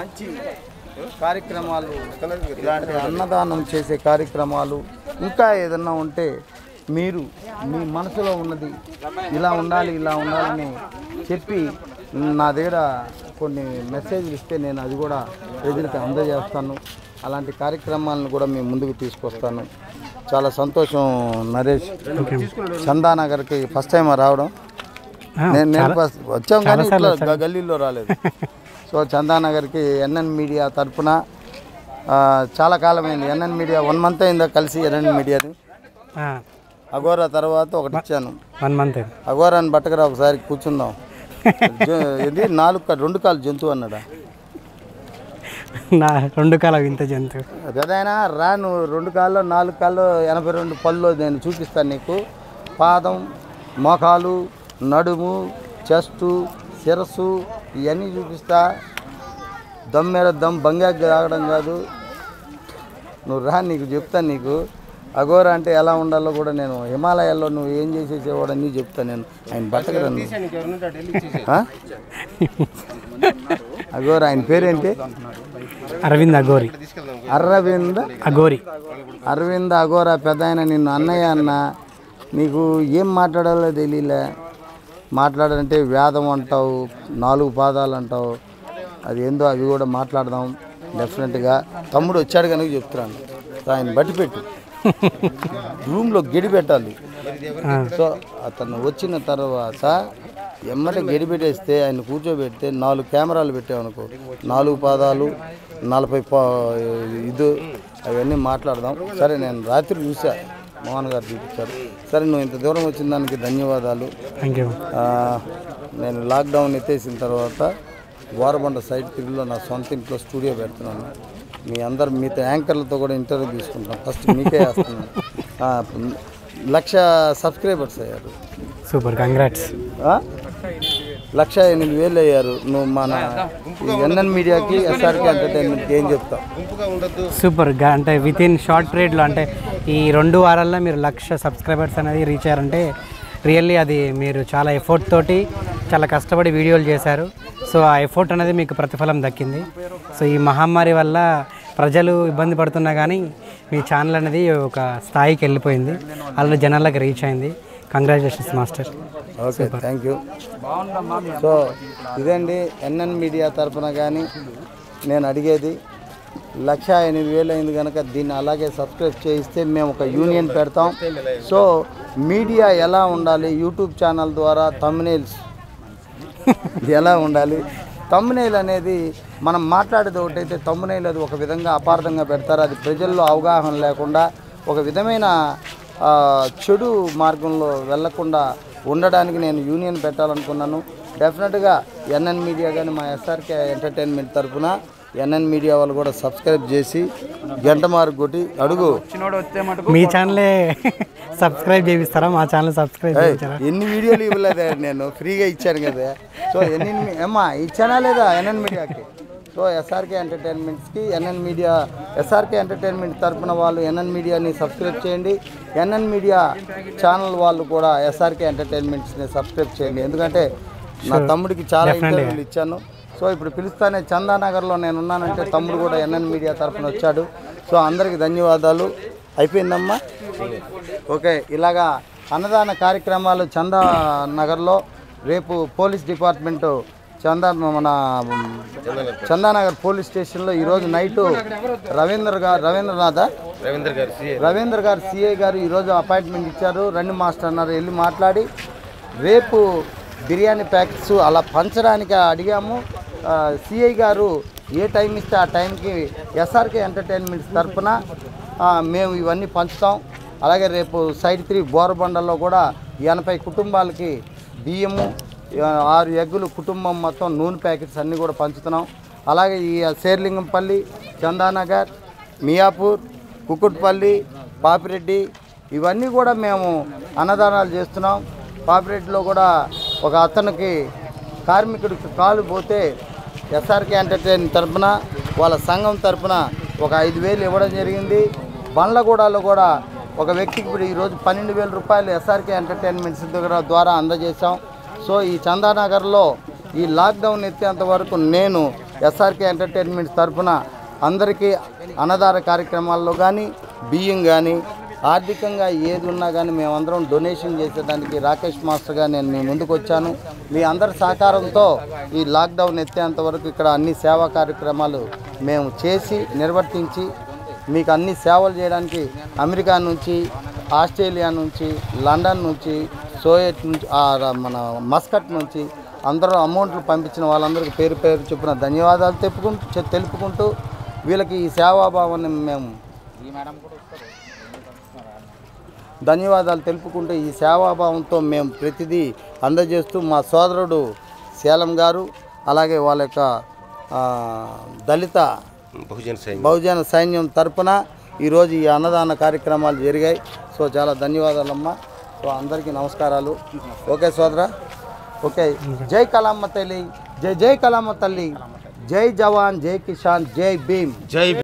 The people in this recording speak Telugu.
మంచి కార్యక్రమాలు ఇలాంటి అన్నదానం చేసే కార్యక్రమాలు ఇంకా ఏదన్నా ఉంటే మీరు మీ మనసులో ఉన్నది ఇలా ఉండాలి ఇలా ఉండాలని చెప్పి నా దగ్గర కొన్ని మెసేజ్లు ఇస్తే నేను అది కూడా ప్రజలకు అందజేస్తాను అలాంటి కార్యక్రమాలను కూడా మేము ముందుకు తీసుకొస్తాను చాలా సంతోషం నరేష్ చందానగర్కి ఫస్ట్ టైం రావడం నేను నేను ఫస్ట్ వచ్చాం కానీ ఇట్లా గ- గల్లీలో రాలేదు సో చందానగర్కి ఎన్ఎన్ మీడియా తరపున ఆ, చాలా కాలమైంది ఎన్ఎన్ మీడియా వన్ మంత్ అయిందా కలిసి ఎన్ఎన్ మీడియాని అగోరా తర్వాత ఒకటి ఇచ్చాను వన్ మంత్ అగోరాని బట్టకరా ఒకసారి కూర్చుందాం జ- ఇది నాలుగు కా- రెండు కాలు జంతువు అన్నాడా నా రెండు కాల వింత జంతువు పెదైనా రా నువ్వు రెండు కాళ్ళు నాలుగు కాళ్ళు ఎనభై రెండు పళ్ళు నేను చూపిస్తాను నీకు పాదం మోకాలు నడుము చెస్టు శిరస్సు ఇవన్నీ చూపిస్తా దమ్ మీద దమ్ బంగాకి తాగడం కాదు నువ్వు రా నీకు చెప్తాను నీకు అఘోర అంటే ఎలా ఉండాలో కూడా నేను హిమాలయాల్లో నువ్వు ఏం చేసేసేవాడు అన్నీ చెప్తాను నేను ఆయన బతకరను అఘోర ఆయన పేరేంటి అరవింద్ అగోరి అరవింద్ అగోరి అరవింద్ అఘోరా పెద్ద ఆయన నిన్ను అన్నయ్య అన్న నీకు ఏం మాట్లాడాలో తెలియలే మాట్లాడాలంటే వేదం అంటావు నాలుగు పాదాలు అంటావు అది ఏందో అవి కూడా మాట్లాడదాం డెఫినెట్గా తమ్ముడు వచ్చాడు కనుక చెప్తున్నాను ఆయన బట్టి పెట్టు రూమ్లో గడి పెట్టాలి సో అతను వచ్చిన తర్వాత ఎమ్మటి గడి పెట్టేస్తే ఆయన కూర్చోబెడితే నాలుగు కెమెరాలు పెట్టామనుకో నాలుగు పాదాలు నలభై పా ఇది అవన్నీ మాట్లాడదాం సరే నేను రాత్రి చూసా మోహన్ గారు చూపించారు సరే నువ్వు ఇంత దూరం వచ్చిన దానికి ధన్యవాదాలు థ్యాంక్ యూ ఆ, నేను లాక్డౌన్ ఎత్తేసిన తర్వాత వారబండ సైడ్ తిరుగులో నా సొంత ఇంట్లో స్టూడియో పెడుతున్నాను మీ అందరు మీతో యాంకర్లతో కూడా ఇంటర్వ్యూ తీసుకుంటాం ఫస్ట్ మీకే వేస్తున్నాను ఆ, లక్ష సబ్స్క్రైబర్స్ అయ్యారు సూపర్ కంగ్రాట్స్ ఆ? లక్ష ఎనిమిది వేలు అయ్యారు నువ్వు మన ఎన్ఎన్ మీడియాకి ఎస్ఆర్కి ఎంటర్టైన్మెంట్కి ఏం చెప్తావు సూపర్ గా అంటే విత్ ఇన్ షార్ట్ పీరియడ్లో అంటే ఈ రెండు వారాల్లో మీరు లక్ష సబ్స్క్రైబర్స్ అనేది రీచ్ అయ్యారంటే రియల్లీ అది మీరు చాలా ఎఫర్ట్ తోటి చాలా కష్టపడి వీడియోలు చేశారు సో ఆ ఎఫర్ట్ అనేది మీకు ప్రతిఫలం దక్కింది సో ఈ మహమ్మారి వల్ల ప్రజలు ఇబ్బంది పడుతున్నా కానీ మీ ఛానల్ అనేది ఒక స్థాయికి వెళ్ళిపోయింది ఆల్రెడీ జనాలకు రీచ్ అయింది congratulations master okay thank you so ఇదండి ఎన్ఎన్ మీడియా తరపున కానీ నేను అడిగేది లక్ష ఎనిమిది వేలు అయింది కనుక దీన్ని అలాగే సబ్స్క్రైబ్ చేయిస్తే మేము ఒక యూనియన్ పెడతాం సో మీడియా ఎలా ఉండాలి యూట్యూబ్ ఛానల్ ద్వారా తమ్నేల్స్ ఎలా ఉండాలి తమ్మునేల్ అనేది మనం మాట్లాడేది ఒకటైతే తమ్మునేల్ అది ఒక విధంగా అపార్థంగా పెడతారు అది ప్రజల్లో అవగాహన లేకుండా ఒక విధమైన ఆ, చెడు మార్గంలో వెళ్లకుండా ఉండడానికి నేను యూనియన్ పెట్టాలనుకున్నాను డెఫినెట్గా ఎన్ఎన్ మీడియా కానీ మా ఎస్ఆర్కే ఎంటర్టైన్మెంట్ తరఫున ఎన్ఎన్ మీడియా వాళ్ళు కూడా సబ్స్క్రైబ్ చేసి గంట మార్కు కొట్టి అడుగు మీ ఛానలే సబ్స్క్రైబ్ చేపిస్తారా మా ఛానల్ సబ్స్క్రైబ్ ఏయ్, చేయించారా ఎన్ని వీడియోలు ఇవ్వలేదా నేను ఫ్రీగా ఇచ్చాను కదా సో ఎన్ని అమ్మా ఇచ్చానా లేదా ఎన్ఎన్ మీడియాకి సో ఎస్ఆర్కే ఎంటర్టైన్మెంట్స్కి ఎన్ఎన్ మీడియా ఎస్ఆర్కే ఎంటర్టైన్మెంట్ తరపున వాళ్ళు ఎన్ఎన్ మీడియాని సబ్స్క్రైబ్ చేయండి ఎన్ఎన్ మీడియా ఛానల్ వాళ్ళు కూడా ఎస్ఆర్కే ఎంటర్టైన్మెంట్స్ని సబ్స్క్రైబ్ చేయండి ఎందుకంటే నా తమ్ముడికి చాలా ఇంటర్వ్యూలు ఇచ్చాను సో ఇప్పుడు పిలుస్తానే చందానగర్లో నేను ఉన్నానంటే తమ్ముడు కూడా ఎన్ఎన్ మీడియా తరపున వచ్చాడు సో అందరికీ ధన్యవాదాలు అయిపోయిందమ్మా ఓకే ఇలాగా అన్నదాన కార్యక్రమాలు చందా నగర్లో రేపు పోలీస్ డిపార్ట్మెంటు చందా మన చందానగర్ పోలీస్ స్టేషన్లో ఈరోజు నైట్ రవీంద్ర గారు రవీంద్రనాథ రవీంద్ర గారు రవీంద్ర గారు సిఐ గారు ఈరోజు అపాయింట్మెంట్ ఇచ్చారు రండి మాస్టర్ అన్నారు వెళ్ళి మాట్లాడి రేపు బిర్యానీ ప్యాకెట్స్ అలా పంచడానికి అడిగాము సిఐ గారు ఏ టైం ఇస్తే ఆ టైంకి ఎస్ఆర్కే ఎంటర్టైన్మెంట్స్ తరఫున మేము ఇవన్నీ పంచుతాం అలాగే రేపు సైడ్ త్రీ బోరబండల్లో కూడా ఎనభై కుటుంబాలకి బియ్యము ఆ, ఆరు ఎగ్గులు కుటుంబం మొత్తం నూనె ప్యాకెట్స్ అన్నీ కూడా పంచుతున్నాం అలాగే ఈ శేర్లింగంపల్లి చందానగర్ మియాపూర్ కుకుట్పల్లి పాపిరెడ్డి ఇవన్నీ కూడా మేము అన్నదానాలు చేస్తున్నాం పాపిరెడ్డిలో కూడా ఒక అతనికి కార్మికుడికి కాలు పోతే ఎస్ఆర్కే ఎంటర్టైన్ తరపున వాళ్ళ సంఘం తరపున ఒక ఐదు వేలు ఇవ్వడం జరిగింది బండ్లగూడలో కూడా ఒక వ్యక్తికి ఇప్పుడు ఈరోజు పన్నెండు వేల రూపాయలు ఎస్ఆర్కే ఎంటర్టైన్మెంట్స్ దగ్గర ద్వారా అందజేశాం సో ఈ చందానగర్లో ఈ లాక్డౌన్ ఎత్తేంత వరకు నేను ఎస్ఆర్కే ఎంటర్టైన్మెంట్స్ తరఫున అందరికీ అన్నదాన కార్యక్రమాల్లో కానీ బియ్యం కానీ ఆర్థికంగా ఏది ఉన్నా కానీ మేమందరం డొనేషన్ చేసేదానికి రాకేష్ మాస్టర్గా నేను మీ ముందుకు వచ్చాను మీ అందరి సహకారంతో ఈ లాక్డౌన్ ఎత్తేంత వరకు ఇక్కడ అన్ని సేవా కార్యక్రమాలు మేము చేసి నిర్వర్తించి మీకు అన్ని సేవలు చేయడానికి అమెరికా నుంచి ఆస్ట్రేలియా నుంచి లండన్ నుంచి సోయట్ నుంచి ఆ, ర- మన మస్కట్ నుంచి అందరూ అమౌంట్లు పంపించిన వాళ్ళందరికీ పేరు పేరు చొప్పున ధన్యవాదాలు తెలుపుకుంటూ చె- తెలుపుకుంటూ వీళ్ళకి ఈ సేవాభావాన్ని మేము ధన్యవాదాలు తెలుపుకుంటూ ఈ సేవాభావంతో మేము ప్రతిదీ అందజేస్తూ మా సోదరుడు శీలం గారు అలాగే వాళ్ళ యొక్క ఆ, దళిత బహుజన సైన్యం బహుజన సైన్యం తరపున ఈరోజు ఈ అన్నదాన కార్యక్రమాలు జరిగాయి సో చాలా ధన్యవాదాలమ్మా సో అందరికీ నమస్కారాలు ఓకే సోదరా ఓకే జై కలామ్మ తల్లి జై జై కలామ్మ తల్లి జై జవాన్ జై కిసాన్ జై భీమ్ జై